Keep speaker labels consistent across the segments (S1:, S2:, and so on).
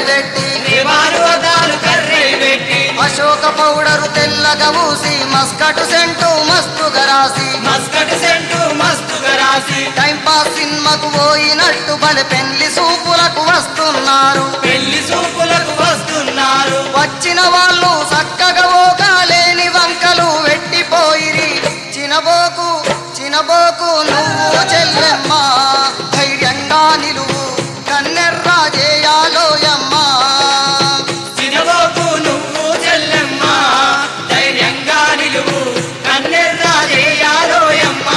S1: పెట్టి
S2: రేవారు అద్దాలు కర్రై పెట్టి
S1: అశోక పౌడరు తెల్లగా ఊసి మస్కటు సెంటు మస్తుగా రాసి
S2: మస్కట్ సెంటు మస్తుగా రాసి
S1: టైం పాస్ సినిమాకు పోయినట్టు బలి పెళ్లి సూపులకు వస్తున్నారు
S2: పెళ్లి చూపులకు వస్తున్నారు
S1: వచ్చిన వాళ్ళు చక్కగా ఓకాలేని వంకలు వెట్టిపోయిరి చినబోకు చినబోకు నువ్వు చెల్లెమ్మ ధైర్యంగా నిలువు కన్నెర్రా చేయాలోయమ్మా
S2: చినబోకు నువ్వు చెల్లెమ్మ ధైర్యంగా నిలువు కన్నెర్రా చేయాలోయమ్మా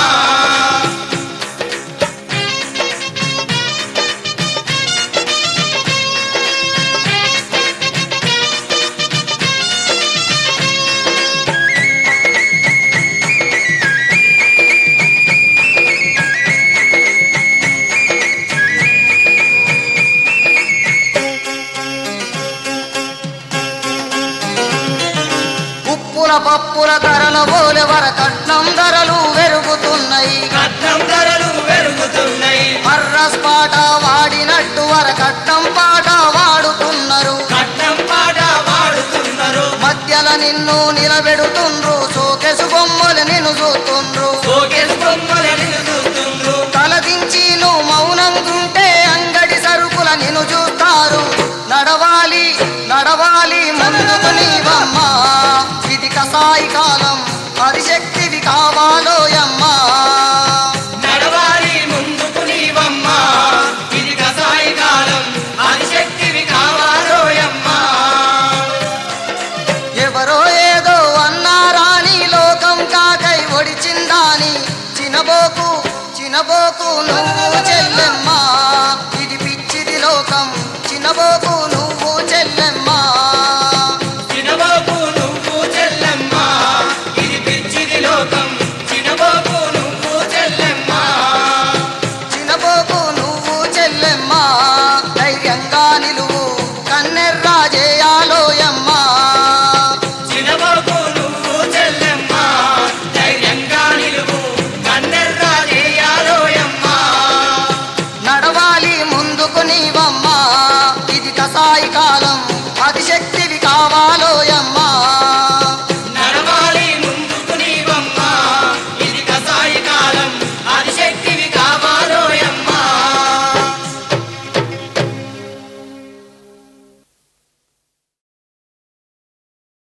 S1: ఉప్పుల పప్పుల ధరల ఓలె వర కట్నం ధరలు పెరుగుతున్నాయి
S2: కట్నం ధరలు పెరుగుతున్నాయి
S1: మర్రస్ పాట వాడినట్టు వర కట్నం పాట వాడుతున్నారు
S2: కట్నం పాట వాడుతున్నారు
S1: మధ్యల నిన్ను నిలబెడుతుండ్రు సోకెసు బొమ్మలు నిన్ను చూస్తుండ్రు
S2: సోకేసు బొమ్మలని చూస్తుండ్రు
S1: తలదించి నువ్వు మౌనంగుంటే అంగడి సరుకుల నిన్ను చూస్తారు నడవాలి నడవాలి ముందుకు నీవమ్మా ఇది కసాయి కాలం హరిశక్తివి కావాలోయమ్మా
S2: నడవాలి ముందుకు నీవమ్మా ఇది కసాయి కాలం ఆదిశక్తివి కావాలోయమ్మా
S1: ఎవరో ఏదో అన్నారాని లోకం కాకై ఒడిచిందాని చినబోకు చినబోకు నువ్వు చెల్లెమ్మా ఇది పిచ్చిది లోకం చినబోకు